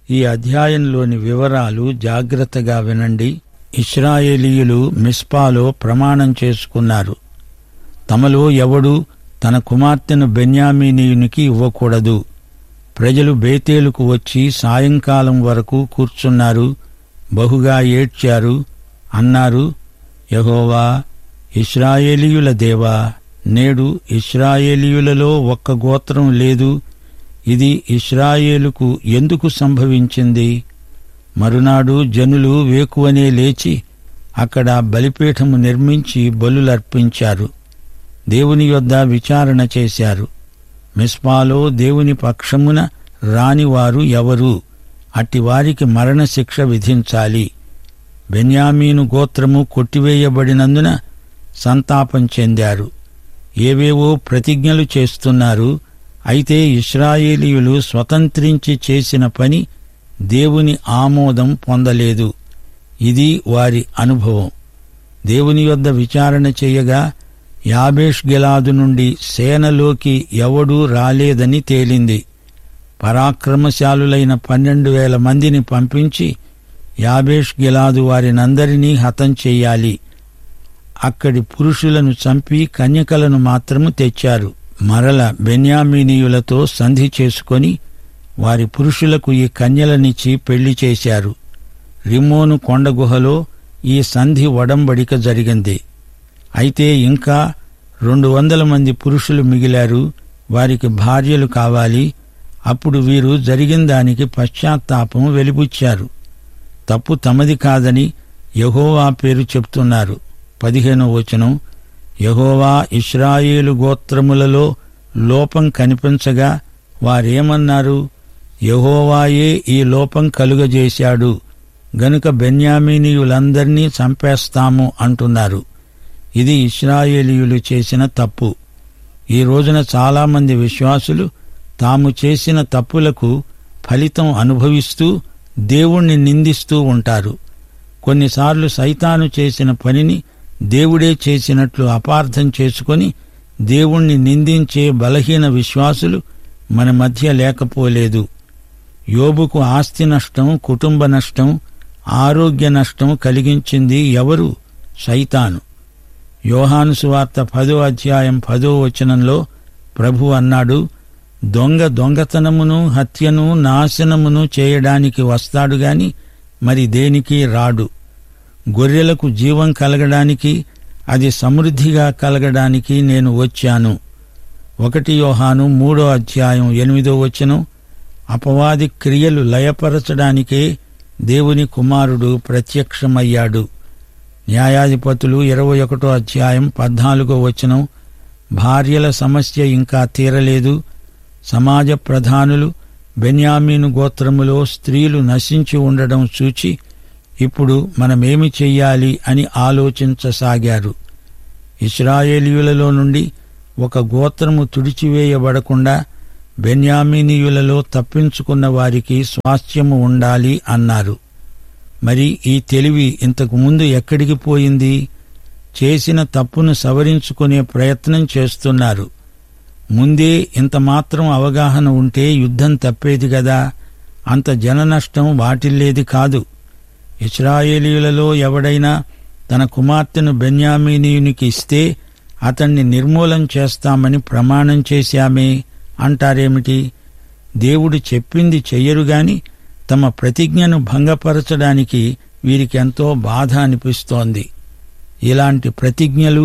ఈ అధ్యాయంలోని వివరాలు జాగ్రత్తగా వినండి ఇస్రాయేలీయులు మిస్పాలో ప్రమాణం చేసుకున్నారు తమలో ఎవడు తన కుమార్తెను బెన్యామీనీయునికి ఇవ్వకూడదు ప్రజలు బేతేలుకు వచ్చి సాయంకాలం వరకు కూర్చున్నారు బహుగా ఏడ్చారు అన్నారు యహోవా ఇస్రాయేలీయుల దేవా నేడు ఇస్రాయేలీయులలో ఒక్క గోత్రం లేదు ఇది ఇస్రాయేలుకు ఎందుకు సంభవించింది మరునాడు జనులు వేకువనే లేచి అక్కడ బలిపీఠము నిర్మించి బలులర్పించారు దేవుని యొద్ద విచారణ చేశారు మిస్పాలో దేవుని పక్షమున రానివారు ఎవరు అట్టివారికి మరణశిక్ష విధించాలి బెన్యామీను గోత్రము కొట్టివేయబడినందున సంతాపం చెందారు ఏవేవో ప్రతిజ్ఞలు చేస్తున్నారు అయితే ఇస్రాయేలీయులు స్వతంత్రించి చేసిన పని దేవుని ఆమోదం పొందలేదు ఇది వారి అనుభవం దేవుని యొద్ద విచారణ చేయగా యాబేష్ గిలాదు నుండి సేనలోకి ఎవడూ రాలేదని తేలింది పరాక్రమశాలులైన పన్నెండు వేల మందిని పంపించి యాబేష్ గిలాదు వారినందరినీ హతం చెయ్యాలి అక్కడి పురుషులను చంపి కన్యకలను మాత్రము తెచ్చారు మరల బెన్యామీనీయులతో సంధి చేసుకొని వారి పురుషులకు ఈ కన్యలనిచ్చి పెళ్లి చేశారు రిమ్మోను కొండ గుహలో ఈ సంధి ఒడంబడిక జరిగింది అయితే ఇంకా రెండు వందల మంది పురుషులు మిగిలారు వారికి భార్యలు కావాలి అప్పుడు వీరు జరిగిన దానికి పశ్చాత్తాపం వెలిబుచ్చారు తప్పు తమది కాదని యహోవా పేరు చెప్తున్నారు పదిహేనో వచనం యహోవా ఇస్రాయేలు గోత్రములలో లోపం కనిపించగా వారేమన్నారు యహోవాయే ఈ లోపం కలుగజేశాడు గనుక బెన్యామీనీయులందర్నీ చంపేస్తాము అంటున్నారు ఇది ఇస్రాయేలీయులు చేసిన తప్పు ఈ రోజున చాలామంది విశ్వాసులు తాము చేసిన తప్పులకు ఫలితం అనుభవిస్తూ దేవుణ్ణి నిందిస్తూ ఉంటారు కొన్నిసార్లు సైతాను చేసిన పనిని దేవుడే చేసినట్లు అపార్థం చేసుకొని దేవుణ్ణి నిందించే బలహీన విశ్వాసులు మన మధ్య లేకపోలేదు యోబుకు ఆస్తి నష్టం కుటుంబ నష్టం ఆరోగ్య నష్టం కలిగించింది ఎవరు సైతాను యోహాను సువార్త పదో అధ్యాయం పదో వచనంలో ప్రభు అన్నాడు దొంగ దొంగతనమును హత్యను నాశనమును చేయడానికి వస్తాడు గాని మరి దేనికి రాడు గొర్రెలకు జీవం కలగడానికి అది సమృద్ధిగా కలగడానికి నేను వచ్చాను ఒకటి యోహాను మూడో అధ్యాయం ఎనిమిదో వచనం అపవాది క్రియలు లయపరచడానికే దేవుని కుమారుడు ప్రత్యక్షమయ్యాడు న్యాయాధిపతులు ఇరవై ఒకటో అధ్యాయం పద్నాలుగో వచనం భార్యల సమస్య ఇంకా తీరలేదు సమాజ ప్రధానులు బెన్యామీను గోత్రములో స్త్రీలు నశించి ఉండడం చూచి ఇప్పుడు మనమేమి చెయ్యాలి అని ఆలోచించసాగారు ఇస్రాయేలీయులలో నుండి ఒక గోత్రము తుడిచివేయబడకుండా బెన్యామీనీయులలో తప్పించుకున్న వారికి స్వాస్థ్యము ఉండాలి అన్నారు మరి ఈ తెలివి ఇంతకు ముందు ఎక్కడికి పోయింది చేసిన తప్పును సవరించుకునే ప్రయత్నం చేస్తున్నారు ముందే ఇంత మాత్రం అవగాహన ఉంటే యుద్ధం తప్పేది గదా అంత జననష్టం వాటిల్లేది కాదు ఇస్రాయేలీయులలో ఎవడైనా తన కుమార్తెను బెన్యామీనీయునికి ఇస్తే అతన్ని నిర్మూలం చేస్తామని ప్రమాణం చేశామే అంటారేమిటి దేవుడు చెప్పింది చెయ్యరుగాని తమ ప్రతిజ్ఞను భంగపరచడానికి వీరికెంతో బాధ అనిపిస్తోంది ఇలాంటి ప్రతిజ్ఞలు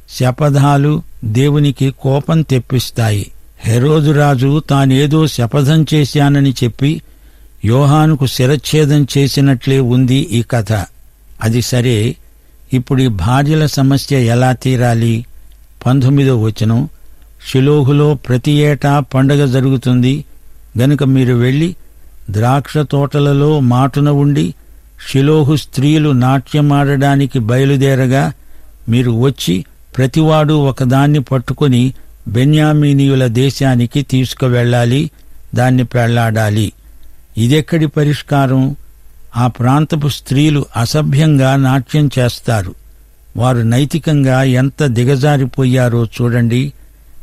శపథాలు దేవునికి కోపం తెప్పిస్తాయి హెరోదురాజు తానేదో శపథం చేశానని చెప్పి యోహానుకు శిరచ్ఛేదం చేసినట్లే ఉంది ఈ కథ అది సరే ఇప్పుడు ఈ భార్యల సమస్య ఎలా తీరాలి పంతొమ్మిదో వచనం షిలోహులో ప్రతి ఏటా పండగ జరుగుతుంది గనుక మీరు వెళ్ళి ద్రాక్ష తోటలలో మాటున ఉండి షిలోహు స్త్రీలు నాట్యమాడడానికి బయలుదేరగా మీరు వచ్చి ప్రతివాడు ఒకదాన్ని పట్టుకొని బెన్యామీనీయుల దేశానికి తీసుకువెళ్ళాలి దాన్ని పెళ్లాడాలి ఇదెక్కడి పరిష్కారం ఆ ప్రాంతపు స్త్రీలు అసభ్యంగా నాట్యం చేస్తారు వారు నైతికంగా ఎంత దిగజారిపోయారో చూడండి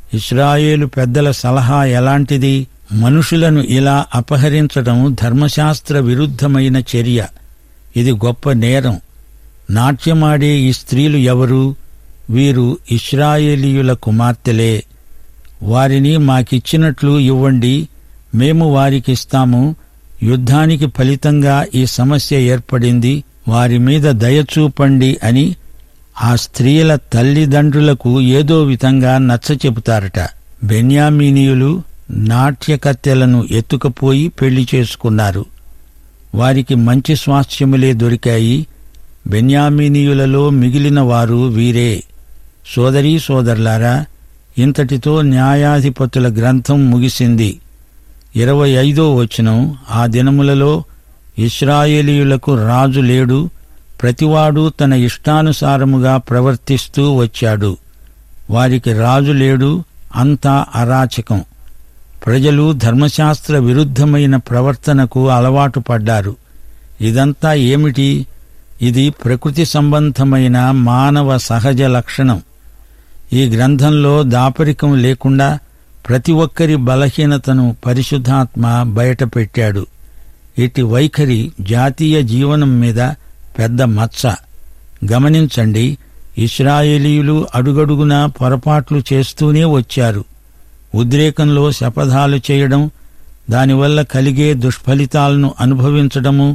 ఇస్రాయేలు పెద్దల సలహా ఎలాంటిది మనుషులను ఇలా అపహరించడం ధర్మశాస్త్ర విరుద్ధమైన చర్య ఇది గొప్ప నేరం నాట్యమాడే ఈ స్త్రీలు ఎవరు వీరు ఇస్రాయేలీయుల కుమార్తెలే వారిని మాకిచ్చినట్లు ఇవ్వండి మేము వారికిస్తాము యుద్ధానికి ఫలితంగా ఈ సమస్య ఏర్పడింది వారి మీద దయచూపండి అని ఆ స్త్రీల తల్లిదండ్రులకు ఏదో విధంగా నచ్చ చెబుతారట బెన్యామీనీయులు నాట్యకత్తెలను ఎత్తుకపోయి పెళ్లి చేసుకున్నారు వారికి మంచి స్వాస్థ్యములే దొరికాయి బెన్యామీనీయులలో మిగిలిన వారు వీరే సోదరీ సోదరులారా ఇంతటితో న్యాయాధిపతుల గ్రంథం ముగిసింది ఇరవై ఐదో వచనం ఆ దినములలో ఇస్రాయేలీయులకు రాజు లేడు ప్రతివాడు తన ఇష్టానుసారముగా ప్రవర్తిస్తూ వచ్చాడు వారికి రాజు లేడు అంతా అరాచకం ప్రజలు ధర్మశాస్త్ర విరుద్ధమైన ప్రవర్తనకు అలవాటు పడ్డారు ఇదంతా ఏమిటి ఇది ప్రకృతి సంబంధమైన మానవ సహజ లక్షణం ఈ గ్రంథంలో దాపరికం లేకుండా ప్రతి ఒక్కరి బలహీనతను పరిశుద్ధాత్మ బయటపెట్టాడు ఇటు వైఖరి జాతీయ జీవనం మీద పెద్ద మచ్చ గమనించండి ఇస్రాయేలీయులు అడుగడుగునా పొరపాట్లు చేస్తూనే వచ్చారు ఉద్రేకంలో శపథాలు చేయడం దానివల్ల కలిగే దుష్ఫలితాలను అనుభవించడము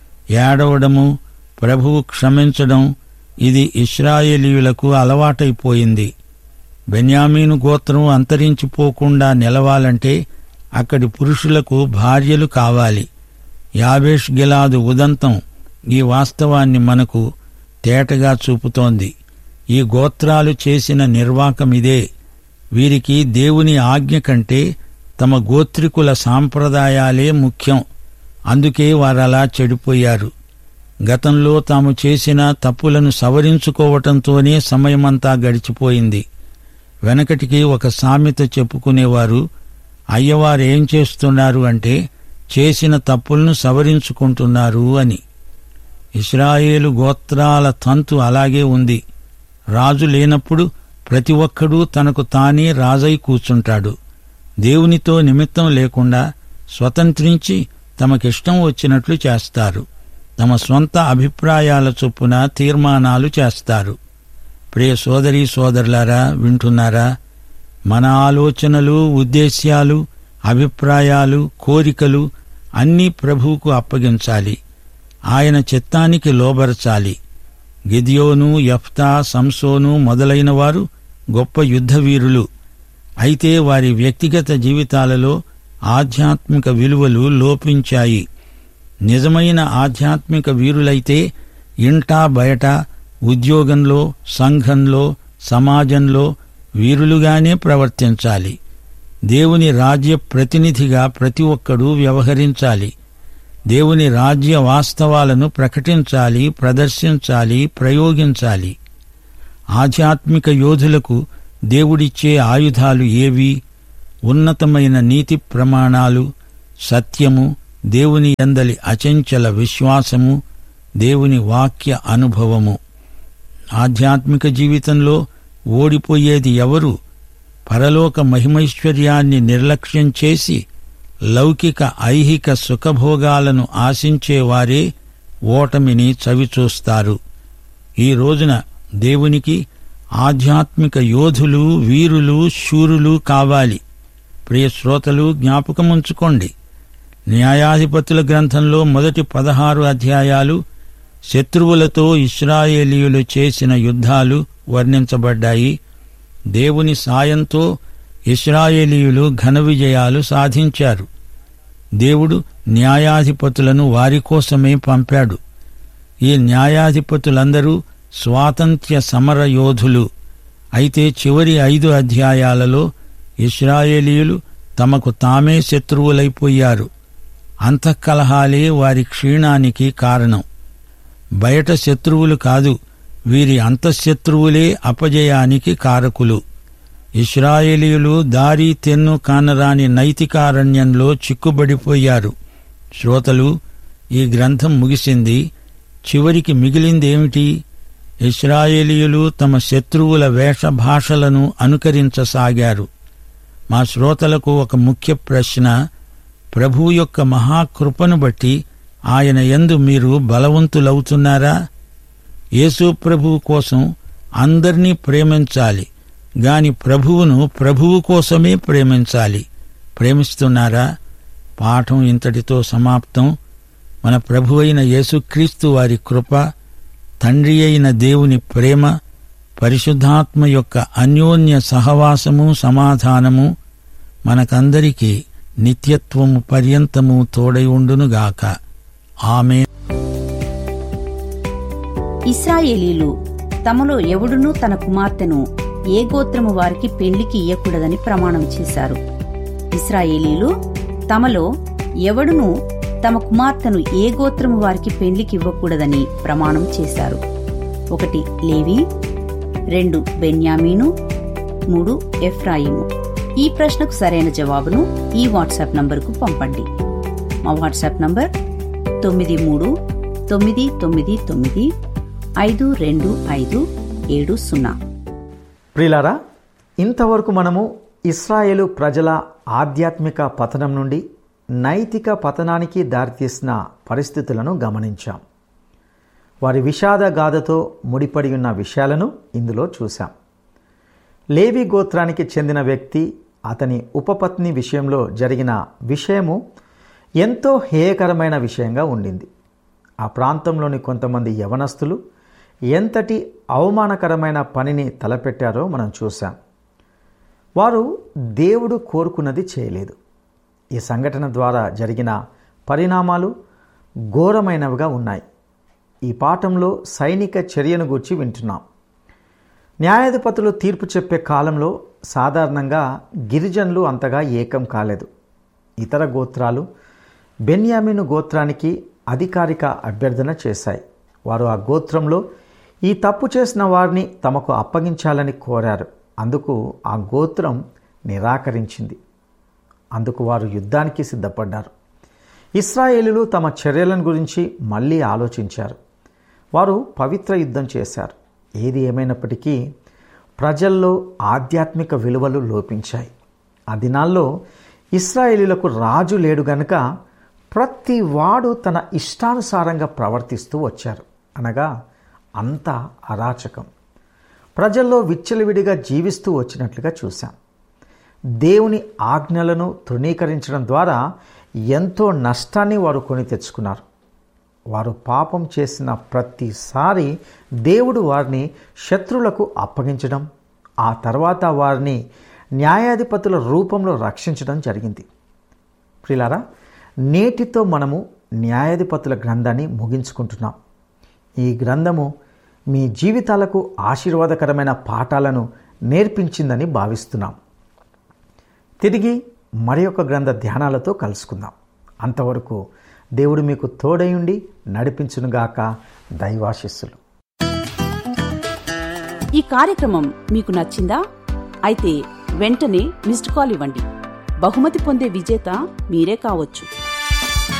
ఏడవడము ప్రభువు క్షమించడం ఇది ఇస్రాయేలీయులకు అలవాటైపోయింది బెన్యామీను గోత్రం అంతరించిపోకుండా నిలవాలంటే అక్కడి పురుషులకు భార్యలు కావాలి యాబేష్ గిలాదు ఉదంతం ఈ వాస్తవాన్ని మనకు తేటగా చూపుతోంది ఈ గోత్రాలు చేసిన నిర్వాకమిదే వీరికి దేవుని ఆజ్ఞ కంటే తమ గోత్రికుల సాంప్రదాయాలే ముఖ్యం అందుకే వారలా చెడిపోయారు గతంలో తాము చేసిన తప్పులను సవరించుకోవటంతోనే సమయమంతా గడిచిపోయింది వెనకటికి ఒక సామెత చెప్పుకునేవారు అయ్యవారు ఏం చేస్తున్నారు అంటే చేసిన తప్పులను సవరించుకుంటున్నారు అని ఇస్రాయేలు గోత్రాల తంతు అలాగే ఉంది రాజు లేనప్పుడు ప్రతి ఒక్కడూ తనకు తానే రాజై కూర్చుంటాడు దేవునితో నిమిత్తం లేకుండా స్వతంత్రించి తమకిష్టం వచ్చినట్లు చేస్తారు తమ స్వంత అభిప్రాయాల చొప్పున తీర్మానాలు చేస్తారు ప్రియ సోదరీ సోదరులారా వింటున్నారా మన ఆలోచనలు ఉద్దేశ్యాలు అభిప్రాయాలు కోరికలు అన్నీ ప్రభువుకు అప్పగించాలి ఆయన చిత్తానికి లోబరచాలి గిదియోను యఫ్తా సంసోను మొదలైన వారు గొప్ప యుద్ధవీరులు అయితే వారి వ్యక్తిగత జీవితాలలో ఆధ్యాత్మిక విలువలు లోపించాయి నిజమైన ఆధ్యాత్మిక వీరులైతే ఇంటా బయట ఉద్యోగంలో సంఘంలో సమాజంలో వీరులుగానే ప్రవర్తించాలి దేవుని రాజ్య ప్రతినిధిగా ప్రతి ఒక్కడూ వ్యవహరించాలి దేవుని రాజ్య వాస్తవాలను ప్రకటించాలి ప్రదర్శించాలి ప్రయోగించాలి ఆధ్యాత్మిక యోధులకు దేవుడిచ్చే ఆయుధాలు ఏవి ఉన్నతమైన నీతి ప్రమాణాలు సత్యము దేవుని ఎందలి అచంచల విశ్వాసము దేవుని వాక్య అనుభవము ఆధ్యాత్మిక జీవితంలో ఓడిపోయేది ఎవరు పరలోక మహిమైశ్వర్యాన్ని నిర్లక్ష్యం చేసి లౌకిక ఐహిక సుఖభోగాలను ఆశించేవారే ఓటమిని చవిచూస్తారు ఈ రోజున దేవునికి ఆధ్యాత్మిక యోధులు వీరులు శూరులు కావాలి ప్రియ శ్రోతలు జ్ఞాపకముంచుకోండి న్యాయాధిపతుల గ్రంథంలో మొదటి పదహారు అధ్యాయాలు శత్రువులతో ఇస్రాయేలీయులు చేసిన యుద్ధాలు వర్ణించబడ్డాయి దేవుని సాయంతో ఇస్రాయేలీయులు ఘన విజయాలు సాధించారు దేవుడు న్యాయాధిపతులను వారి కోసమే పంపాడు ఈ న్యాయాధిపతులందరూ స్వాతంత్ర్య సమర యోధులు అయితే చివరి ఐదు అధ్యాయాలలో ఇస్రాయేలీయులు తమకు తామే శత్రువులైపోయారు అంతఃకలహాలే వారి క్షీణానికి కారణం బయట శత్రువులు కాదు వీరి అంతఃశత్రువులే అపజయానికి కారకులు ఇస్రాయేలీయులు దారి తెన్ను కానరాని నైతికారణ్యంలో చిక్కుబడిపోయారు శ్రోతలు ఈ గ్రంథం ముగిసింది చివరికి మిగిలిందేమిటి ఇస్రాయేలీయులు తమ శత్రువుల వేషభాషలను అనుకరించసాగారు మా శ్రోతలకు ఒక ముఖ్య ప్రశ్న ప్రభువు యొక్క మహాకృపను బట్టి ఆయన యందు మీరు బలవంతులవుతున్నారా యేసు ప్రభువు కోసం అందర్నీ ప్రేమించాలి గాని ప్రభువును ప్రభువు కోసమే ప్రేమించాలి ప్రేమిస్తున్నారా పాఠం ఇంతటితో సమాప్తం మన ప్రభువైన యేసుక్రీస్తు వారి కృప తండ్రి అయిన దేవుని ప్రేమ పరిశుద్ధాత్మ యొక్క అన్యోన్య సహవాసము సమాధానము మనకందరికీ నిత్యత్వము పర్యంతము తోడై ఉండునుగాక ఆమె ఇస్రాయేలీలు తమలో ఎవడునూ తన కుమార్తెను ఏ గోత్రము వారికి పెళ్లికి ఇయ్యకూడదని ప్రమాణం చేశారు ఇస్రాయేలీలు తమలో ఎవడునూ తమ కుమార్తెను ఏ గోత్రము వారికి పెళ్లికి ఇవ్వకూడదని ప్రమాణం చేశారు ఒకటి లేవి రెండు బెన్యామీను మూడు ఎఫ్రాయిము ఈ ప్రశ్నకు సరైన జవాబును ఈ వాట్సాప్ నంబరుకు పంపండి మా వాట్సాప్ నంబర్ తొమ్మిది మూడు తొమ్మిది తొమ్మిది తొమ్మిది ఐదు రెండు ఐదు ఏడు సున్నా ప్రిలారా ఇంతవరకు మనము ఇస్రాయేలు ప్రజల ఆధ్యాత్మిక పతనం నుండి నైతిక పతనానికి దారితీసిన పరిస్థితులను గమనించాం వారి విషాద గాథతో ముడిపడి ఉన్న విషయాలను ఇందులో చూశాం లేవి గోత్రానికి చెందిన వ్యక్తి అతని ఉపపత్ని విషయంలో జరిగిన విషయము ఎంతో హేయకరమైన విషయంగా ఉండింది ఆ ప్రాంతంలోని కొంతమంది యవనస్తులు ఎంతటి అవమానకరమైన పనిని తలపెట్టారో మనం చూసాం వారు దేవుడు కోరుకున్నది చేయలేదు ఈ సంఘటన ద్వారా జరిగిన పరిణామాలు ఘోరమైనవిగా ఉన్నాయి ఈ పాఠంలో సైనిక చర్యను గూర్చి వింటున్నాం న్యాయాధిపతులు తీర్పు చెప్పే కాలంలో సాధారణంగా గిరిజనులు అంతగా ఏకం కాలేదు ఇతర గోత్రాలు బెన్యామిను గోత్రానికి అధికారిక అభ్యర్థన చేశాయి వారు ఆ గోత్రంలో ఈ తప్పు చేసిన వారిని తమకు అప్పగించాలని కోరారు అందుకు ఆ గోత్రం నిరాకరించింది అందుకు వారు యుద్ధానికి సిద్ధపడ్డారు ఇస్రాయేలులు తమ చర్యలను గురించి మళ్ళీ ఆలోచించారు వారు పవిత్ర యుద్ధం చేశారు ఏది ఏమైనప్పటికీ ప్రజల్లో ఆధ్యాత్మిక విలువలు లోపించాయి ఆ దినాల్లో ఇస్రాయేలీలకు రాజు లేడు గనుక ప్రతి వాడు తన ఇష్టానుసారంగా ప్రవర్తిస్తూ వచ్చారు అనగా అంతా అరాచకం ప్రజల్లో విచ్చలవిడిగా జీవిస్తూ వచ్చినట్లుగా చూశాం దేవుని ఆజ్ఞలను తృణీకరించడం ద్వారా ఎంతో నష్టాన్ని వారు కొని తెచ్చుకున్నారు వారు పాపం చేసిన ప్రతిసారి దేవుడు వారిని శత్రువులకు అప్పగించడం ఆ తర్వాత వారిని న్యాయాధిపతుల రూపంలో రక్షించడం జరిగింది ప్రిలారా నేటితో మనము న్యాయాధిపతుల గ్రంథాన్ని ముగించుకుంటున్నాం ఈ గ్రంథము మీ జీవితాలకు ఆశీర్వాదకరమైన పాఠాలను నేర్పించిందని భావిస్తున్నాం తిరిగి మరి ఒక గ్రంథ ధ్యానాలతో కలుసుకుందాం అంతవరకు దేవుడు మీకు తోడయుండి నడిపించునుగాక దైవాశిస్సులు ఈ కార్యక్రమం మీకు నచ్చిందా అయితే వెంటనే మిస్డ్ కాల్ ఇవ్వండి బహుమతి పొందే విజేత మీరే కావచ్చు